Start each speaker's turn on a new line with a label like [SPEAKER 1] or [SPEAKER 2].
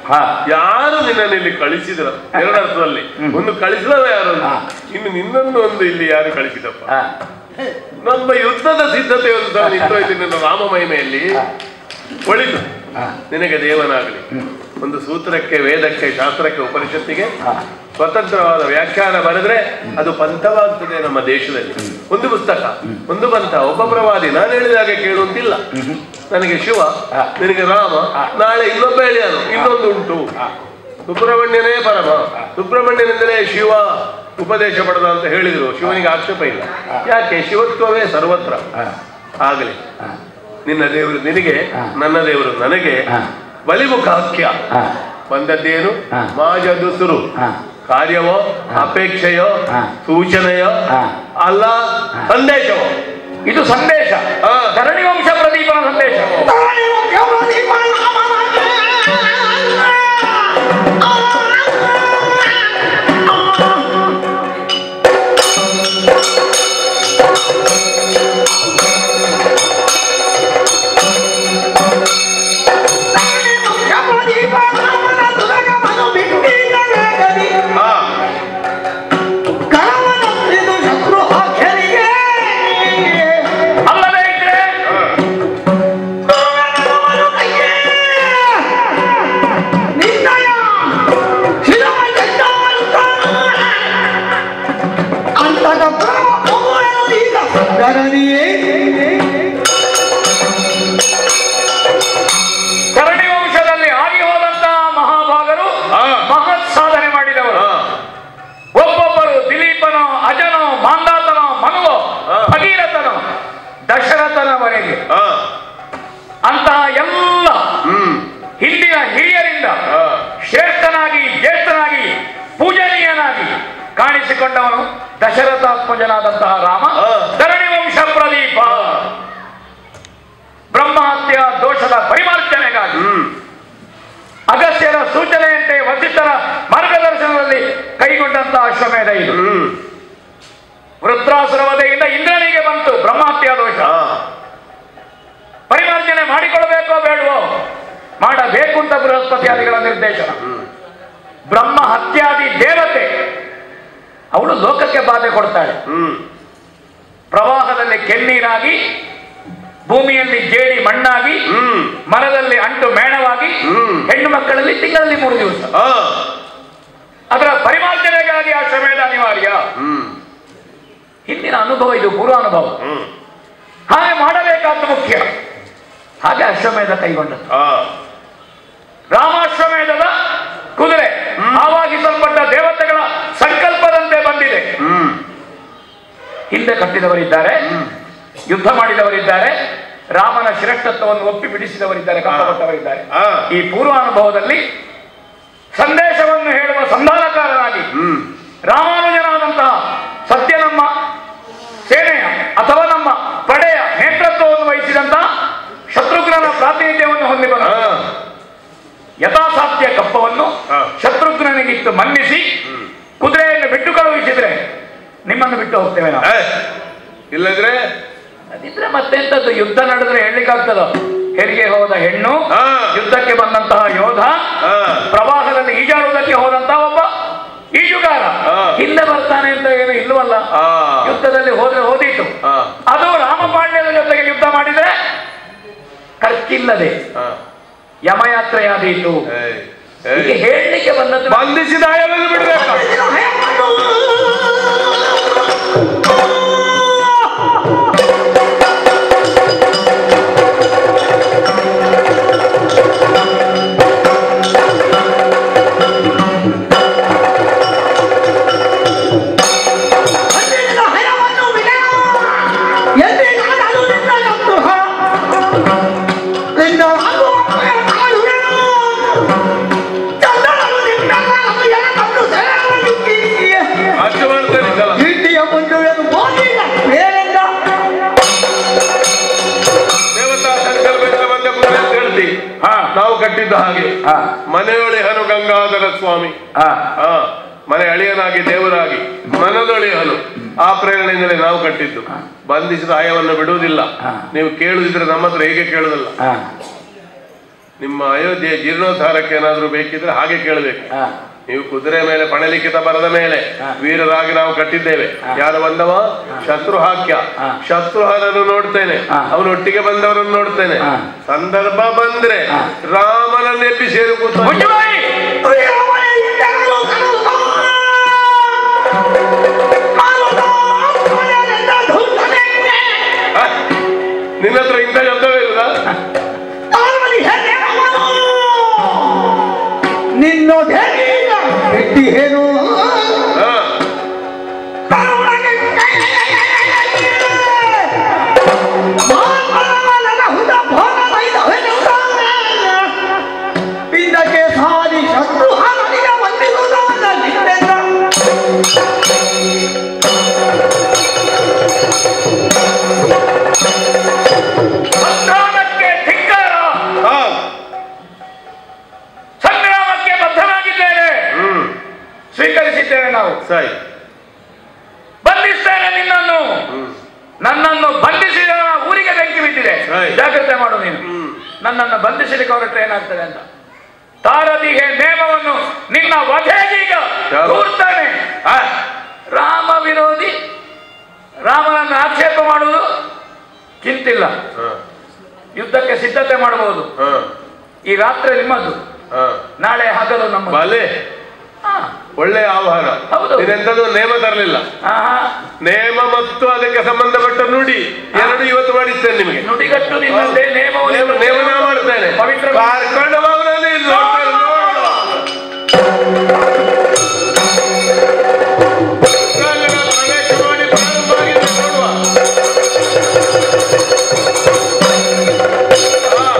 [SPEAKER 1] ಹಾ.
[SPEAKER 2] ಯಾರು ನಿನ್ನನ್ನು ಇಲ್ಲಿ ಕಳಿಸಿದ್ರ ಎರಡರ್ಥದಲ್ಲಿ ಒಂದು ಕಳಿಸಿದವ ಯಾರು ಅಂತ.
[SPEAKER 1] ಹಾ.
[SPEAKER 2] ಇನ್ನು ನಿನ್ನನ್ನು ಒಂದು ಇಲ್ಲಿ ಯಾರು ಕಳಿಸಿದಪ್ಪ
[SPEAKER 1] ಹಾ.
[SPEAKER 2] ನಮ್ಮ ಯುದ್ಧದ ಸಿದ್ಧತೆ ಒಂದು ಸಹ ನಿಂತೋಯ್ತು ನಿನ್ನ ರಾಮ ಮಹಿಮೆಯಲ್ಲಿ ಒಳಿತು
[SPEAKER 1] ಹಾ.
[SPEAKER 2] ನಿನಗೆ ದೇವನಾಗಲಿ ಒಂದು ಸೂತ್ರಕ್ಕೆ ವೇದಕ್ಕೆ ಶಾಸ್ತ್ರಕ್ಕೆ ಉಪನಿಷತ್ತಿಗೆ
[SPEAKER 1] ಹಾ.
[SPEAKER 2] ಸ್ವತಂತ್ರವಾದ ವ್ಯಾಖ್ಯಾನ ಬರೆದ್ರೆ ಅದು ಪಂಥವಾಗ್ತದೆ ನಮ್ಮ ದೇಶದಲ್ಲಿ ಒಂದು ಪುಸ್ತಕ ಒಂದು ಪಂಥ ಒಬ್ಬ ಪ್ರವಾದಿ ನಾನು ಹೇಳಿದಾಗೆ ಕೇಳುವಂತಿಲ್ಲ ನನಗೆ ಶಿವ
[SPEAKER 1] ಹಾ.
[SPEAKER 2] ನಿನಗೆ ರಾಮ ನಾಳೆ ಇನ್ನೊಬ್ಬ ಹೇಳಿದನು ಇನ್ನೊಂದು ಉಂಟು ಸುಬ್ರಹ್ಮಣ್ಯನೇ ಪರಮ ಸುಬ್ರಹ್ಮಣ್ಯನೆಂದರೆ ಶಿವ ಉಪದೇಶ ಪಡೆದ ಅಂತ ಹೇಳಿದ್ರು ಶಿವನಿಗೆ ಆಕ್ಷೇಪ ಇಲ್ಲ ಯಾಕೆ ಶಿವತ್ವವೇ ಸರ್ವತ್ರ
[SPEAKER 1] ಹಾ.
[SPEAKER 2] ಆಗಲಿ
[SPEAKER 1] ಹಾ.
[SPEAKER 2] ನಿನ್ನ ದೇವರು ನಿನಗೆ
[SPEAKER 1] ಹಾ.
[SPEAKER 2] ನನ್ನ ದೇವರು ನನಗೆ
[SPEAKER 1] ಹಾ.
[SPEAKER 2] ಬಲಿಮುಖ ಹಾಕ್ಯ
[SPEAKER 1] ಹಾ.
[SPEAKER 2] ಬಂದದ್ದೇನು
[SPEAKER 1] ಹಾ.
[SPEAKER 2] ಮಾಜ ದುಸುರು
[SPEAKER 1] ಹಾ.
[SPEAKER 2] ಕಾರ್ಯವೋ ಅಪೇಕ್ಷೆಯೋ
[SPEAKER 1] ಹಾ.
[SPEAKER 2] ಸೂಚನೆಯೋ
[SPEAKER 1] ಹಾ.
[SPEAKER 2] ಅಲ್ಲ ಸಂದೇಶವೋ
[SPEAKER 1] ಇದು ಸಂದೇಶ
[SPEAKER 2] ಹಾ.
[SPEAKER 1] ಧರಣಿ ವಂಶ ಪ್ರದೀಪನ ಸಂದೇಶ
[SPEAKER 2] ಹಾ
[SPEAKER 1] ಅಲ್ಲದೇ ಇದ್ರೆ ಧರಣಿ ವಂಶದಲ್ಲಿ ಆಗಿ ಹೋದಂತಹ ಮಹಾಭಾಗರು
[SPEAKER 2] ಹಾ.
[SPEAKER 1] ಮಹತ್ ಸಾಧನೆ ಮಾಡಿದವರು
[SPEAKER 2] ಹಾ
[SPEAKER 1] ಒಬ್ಬೊಬ್ಬರು ದಿಲೀಪನೋ ಅಜನೋ ಮಾಂದಾತನೋ ಮನುವೋ
[SPEAKER 2] ಹಾ.
[SPEAKER 1] ಭಗೀರಥನೋ ದಶರಥನವರೆಗೆ
[SPEAKER 2] ಹಾ
[SPEAKER 1] ಅಂತಹ ಎಲ್ಲ
[SPEAKER 2] ಹ್ಮ್
[SPEAKER 1] ಹಿಂದಿನ ಹಿರಿಯರಿಂದ
[SPEAKER 2] ಹಾ
[SPEAKER 1] ಶ್ರೇಷ್ಠನಾಗಿ ಜ್ಯೇಷ್ಠನಾಗಿ ಪೂಜನೀಯನಾಗಿ ಕಾಣಿಸಿಕೊಂಡವನು ದಶರಥಾತ್ಮಜನಾದಂತಹ ರಾಮ
[SPEAKER 2] ಹಾ.
[SPEAKER 1] ಧರಣಿ ವಂಶ ಪ್ರದೀಪ ಬ್ರಹ್ಮಹತ್ಯ ದೋಷದ ಪರಿಮಾರ್ಜನೆಗಾಗಿ
[SPEAKER 2] ಹ್ಮ್
[SPEAKER 1] ಅಗಸ್ತ್ಯರ ಸೂಚನೆಯಂತೆ ವಸಿಷ್ಠರ ಮಾರ್ಗದರ್ಶನದಲ್ಲಿ ಕೈಗೊಂಡಂತಹ ಅಶ್ವಮೇಧ ಇದು
[SPEAKER 2] ಹ್ಮ್
[SPEAKER 1] ವೃತ್ರಾಸುರ ವಧೆಯಿಂದ ಇಂದ್ರನಿಗೆ ಬಂತು ಬ್ರಹ್ಮಹತ್ಯ ದೋಷ
[SPEAKER 2] ಹಾ
[SPEAKER 1] ಪರಿಮಾರ್ಜನೆ ಮಾಡಿಕೊಳ್ಳಬೇಕೋ ಬೇಡವೋ ಮಾಡಬೇಕು ಅಂತ ಬೃಹಸ್ಪತಿಯಾದಿಗಳ ನಿರ್ದೇಶನ ಬ್ರಹ್ಮ ಹತ್ಯಾದಿ ದೇವತೆ ಅವಳು ಲೋಕಕ್ಕೆ ಬಾಧೆ ಕೊಡ್ತಾಳೆ
[SPEAKER 2] ಹ್ಮ್
[SPEAKER 1] ಪ್ರವಾಹದಲ್ಲಿ ಕೆನ್ನೀರಾಗಿ ಭೂಮಿಯಲ್ಲಿ ಜೇಡಿ ಮಣ್ಣಾಗಿ
[SPEAKER 2] ಹ್ಮ್
[SPEAKER 1] ಮರದಲ್ಲಿ ಅಂಟು ಮೇಣವಾಗಿ
[SPEAKER 2] ಹ್ಮ್.
[SPEAKER 1] ಹೆಣ್ಣು ಮಕ್ಕಳಲ್ಲಿ ತಿಂಗಳಲ್ಲಿ ಮೂರು ದಿವಸ
[SPEAKER 2] ಹಾ
[SPEAKER 1] ಅದರ ಪರಿಮಾರ್ಜನೆಗಾಗಿ ಆ ಶ್ರಮೇಧ ಅನಿವಾರ್ಯ
[SPEAKER 2] ಹ್ಮ್
[SPEAKER 1] ಹಿಂದಿನ ಅನುಭವ ಇದು ಪೂರ್ವಾನುಭವ
[SPEAKER 2] ಹ್ಮ್
[SPEAKER 1] ಹಾಗೆ ಮಾಡಬೇಕಾದ್ದು ಮುಖ್ಯ ಹಾಗೆ ಅಶ್ವಮೇಧ ಕೈಗೊಂಡದ್ದು
[SPEAKER 2] ಹಾ
[SPEAKER 1] ರಾಮಾಶ್ವಮೇಧದ ಕುದುರೆ ಆವಾಗಿಸಲ್ಪಟ್ಟ ದೇವತೆಗಳ ಸಂಕಲ್ಪದಂತೆ ಬಂದಿದೆ
[SPEAKER 2] ಹ್ಮ್
[SPEAKER 1] ಹಿಂದೆ ಕಟ್ಟಿದವರಿದ್ದಾರೆ ಯುದ್ಧ ಮಾಡಿದವರಿದ್ದಾರೆ ರಾಮನ ಶ್ರೇಷ್ಠತ್ವವನ್ನು ಒಪ್ಪಿ ಬಿಡಿಸಿದವರಿದ್ದಾರೆ ಕಪ್ಪಪಟ್ಟವರಿದ್ದಾರೆ
[SPEAKER 2] ಹಾ
[SPEAKER 1] ಈ ಪೂರ್ವಾನುಭವದಲ್ಲಿ ಸಂದೇಶವನ್ನು ಹೇಳುವ ಸಂಧಾನಕಾರನಾಗಿ
[SPEAKER 2] ಹ್ಮ್
[SPEAKER 1] ರಾಮಾನುಜನಾದಂತಹ ಸತ್ಯ ನಮ್ಮ ಸೇನೆಯ ಅಥವಾ ನಮ್ಮ ಪಡೆಯ ನೇತೃತ್ವವನ್ನು ವಹಿಸಿದಂತಹ ಶತ್ರುಘ್ನನ ಪ್ರಾತಿನಿಧ್ಯವನ್ನು ಹೊಂದಿ ಬಂದ
[SPEAKER 2] ಹಾ
[SPEAKER 1] ಯಥಾಸಾಧ್ಯ ಕಪ್ಪವನ್ನು
[SPEAKER 2] ಹಾ.
[SPEAKER 1] ಶತ್ರುಘ್ನನಿಗಿತ್ತು ಮನ್ನಿಸಿ ಕುದುರೆಯನ್ನು ಬಿಟ್ಟು ಕಳುಹಿಸಿದ್ರೆ ನಿಮ್ಮನ್ನು ಬಿಟ್ಟು ಹೋಗ್ತೇವೆ ನಾವು
[SPEAKER 2] ಏ, ಇಲ್ಲದ್ರೆ
[SPEAKER 1] ಅದಿದ್ರೆ ಮತ್ತೆಂತದ್ದು ಯುದ್ಧ ನಡೆದ್ರೆ ಹೇಳಲಿಕ್ಕಾಗ್ತದ ಹೆರಿಗೆ ಹೋದ ಹೆಣ್ಣು
[SPEAKER 2] ಹಾ.
[SPEAKER 1] ಯುದ್ಧಕ್ಕೆ ಬಂದಂತಹ ಯೋಧ
[SPEAKER 2] ಹಾ
[SPEAKER 1] ಪ್ರವಾಹದಲ್ಲಿ ಈಜಾಡುವುದಕ್ಕೆ ಹೋದಂತಹ ಒಬ್ಬ ಈಜುಗಾರ
[SPEAKER 2] ಹಾ.
[SPEAKER 1] ಹಿಂದೆ ಬರ್ತಾನೆ ಅಂತ ಏನು ಇಲ್ವಲ್ಲ
[SPEAKER 2] ಹಾ
[SPEAKER 1] ಯುದ್ಧದಲ್ಲಿ ಹೋದ್ರೆ ಹೋದೀತು
[SPEAKER 2] ಹಾ
[SPEAKER 1] ಅದು ರಾಮಪಾಂಡ್ಯದ ಜೊತೆಗೆ ಯುದ್ಧ ಮಾಡಿದ್ರೆ ಖರ್ಚಿಲ್ಲದೆ
[SPEAKER 2] ಹಾ
[SPEAKER 1] ಯಮಯಾತ್ರೆಯಾದೀತು
[SPEAKER 2] ಏಯ್,
[SPEAKER 1] ಹೀಗೆ
[SPEAKER 2] ಏಯ್.
[SPEAKER 1] ಹೇಳಲಿಕ್ಕೆ ಬಂದದ್ದು
[SPEAKER 2] ಬಂಧಿಸಿದ ಆಯವನ್ನು ಬಿಡ್ಬೇಕಾ ಅಷ್ಟು ಮಾಡ್ತಾನಿದ್ದಲ್ಲ ದೇವತಾ ಸಂಕಲ್ಪದಿಂದ ಬಂದ ಕುದುರೆ ಅಂತ ಹೇಳ್ತಿ
[SPEAKER 1] ಹಾ
[SPEAKER 2] ನಾವು ಕಟ್ಟಿದ್ದ ಹಾಗೆ
[SPEAKER 1] ಹಾ.
[SPEAKER 2] ಮನೆಯೊಳಿಹನು ಗಂಗಾಧರ ಸ್ವಾಮಿ
[SPEAKER 1] ಹಾ
[SPEAKER 2] ಹಾ ಮನೆ ಅಳಿಯನಾಗಿ ದೇವರಾಗಿ ಮನದೊಳಿಹನು ಆ ಪ್ರೇರಣೆಯಿಂದಲೇ ನಾವು ಕಟ್ಟಿದ್ದು ಬಂಧಿಸಿದ ಆಯವನ್ನು ಬಿಡುವುದಿಲ್ಲ
[SPEAKER 1] ಹಾ.
[SPEAKER 2] ನೀವು ಕೇಳುದಿದ್ರೆ ನಮ್ಮ ಹತ್ರ ಹೇಗೆ ಕೇಳುದಿಲ್ಲ
[SPEAKER 1] ಹಾ
[SPEAKER 2] ನಿಮ್ಮ ಅಯೋಧ್ಯೆ ಜೀರ್ಣೋದ್ಧಾರಕ್ಕೆ ಏನಾದ್ರೂ ಬೇಕಿದ್ರೆ ಹಾಗೆ ಕೇಳಬೇಕು
[SPEAKER 1] ಹಾ.
[SPEAKER 2] ನೀವು ಕುದುರೆ ಮೇಲೆ ಪಣಲಿಖಿತ ಬರದ ಮೇಲೆ
[SPEAKER 1] ಹಾ.
[SPEAKER 2] ವೀರರಾಗಿ ನಾವು ಕಟ್ಟಿದ್ದೇವೆ ಯಾರು ಬಂದವ ಶತ್ರು ಹಾಕ್ಯ
[SPEAKER 1] ಹಾ.
[SPEAKER 2] ಶತ್ರುಹರನ್ನು ನೋಡ್ತೇನೆ
[SPEAKER 1] ಹಾ.
[SPEAKER 2] ಅವನೊಟ್ಟಿಗೆ ಬಂದವರನ್ನು ನೋಡ್ತೇನೆ
[SPEAKER 1] ಹಾ.
[SPEAKER 2] ಸಂದರ್ಭ ಬಂದ್ರೆ
[SPEAKER 1] ಹಾ.
[SPEAKER 2] ರಾಮನನ್ನು ಎಬ್ಬಿಸಿ ಕೂತ
[SPEAKER 1] ಮುಚ್ಚುಬಾಯಿ!
[SPEAKER 2] ನಿನ್ನ ಹತ್ರ ಇಂಥ ಶಬ್ದವೇ ಇರುದಾ
[SPEAKER 3] ನಿನ್ನೊಡೆಯ ಭೇಟಿಯೇನು
[SPEAKER 2] ಹಾ.
[SPEAKER 3] ಪಿಂಡಕ್ಕೆ ಸಾರಿ ಶತ್ರು ಹಾನಿಗೆ ವಂದಿಸುವುದಾದ ನಿನ್ನೆಲ್ಲ
[SPEAKER 1] ಸಂಗ್ರಾಮಕ್ಕೆ ಧಿಕ್ಕಾರ
[SPEAKER 2] ಹಾ.
[SPEAKER 1] ಸಂಗ್ರಾಮಕ್ಕೆ ಬದ್ಧನಾಗಿದ್ದೇನೆ
[SPEAKER 2] ಹ್ಮ್
[SPEAKER 1] ಸ್ವೀಕರಿಸಿದ್ದೇವೆ ನಾವು
[SPEAKER 2] ಸರಿ
[SPEAKER 1] ಬಂಧಿಸ್ತೇನೆ ನಿನ್ನನ್ನು
[SPEAKER 2] ಹ್ಮ್
[SPEAKER 1] ನನ್ನನ್ನು ಬಂಧಿಸಿದ ಊರಿಗೆ ಬೆಂಕಿ ಬಿದ್ದಿದೆ
[SPEAKER 2] Right.
[SPEAKER 1] ಜಾಗ್ರತೆ ಮಾಡು ನೀನು
[SPEAKER 2] ಹ್ಮ್
[SPEAKER 1] ನನ್ನನ್ನು ಬಂಧಿಸಲಿಕ್ಕೆ ಹೊರಟ್ರೆ ಏನಾಗ್ತದೆ ಅಂತ ತಾರದಿಗೆ ನೇಮವನ್ನು ನಿನ್ನ ವಧೆಗೀಗ
[SPEAKER 2] ಯಾವ?
[SPEAKER 1] ಕೂರ್ತಾನೆ ಆ, ರಾಮ ವಿರೋಧಿ ರಾಮನನ್ನು ಆಕ್ಷೇಪ ಮಾಡುವುದು ಕಿಂತಿಲ್ಲ
[SPEAKER 2] ಹಾ.
[SPEAKER 1] ಯುದ್ಧಕ್ಕೆ ಸಿದ್ಧತೆ ಮಾಡಬಹುದು
[SPEAKER 2] ಹಾ.
[SPEAKER 1] ಈ ರಾತ್ರಿ ನಿಮ್ಮದು
[SPEAKER 2] ಹಾ.
[SPEAKER 1] ನಾಳೆ ಹಗಲು ನಮ್ಮ
[SPEAKER 2] ಬಲೆ ಒಳ್ಳೆಯ ಆಹ್ವಾನ
[SPEAKER 1] ಹೌದು.
[SPEAKER 2] ಇದೆಂತದ್ದು ನೇಮ ತರಲಿಲ್ಲ ನೇಮ ಮತ್ತು ಅದಕ್ಕೆ ಸಂಬಂಧಪಟ್ಟ ನುಡಿ ಎರಡು ಇವತ್ತು ಮಾಡಿಸ್ತೇನೆ ನಿಮಗೆ
[SPEAKER 1] ನುಡಿಗಟ್ಟು ನಿನ್ನದೇ ನೇಮವು
[SPEAKER 2] ನೇಮ ನೇಮ ನಾ ಮಾಡ್ತೇನೆ
[SPEAKER 1] ಪವಿತ್ರ
[SPEAKER 2] ಕಾರ್ಕಂಡ ಭಾವನಲ್ಲಿ ನೋಡ್ತಾ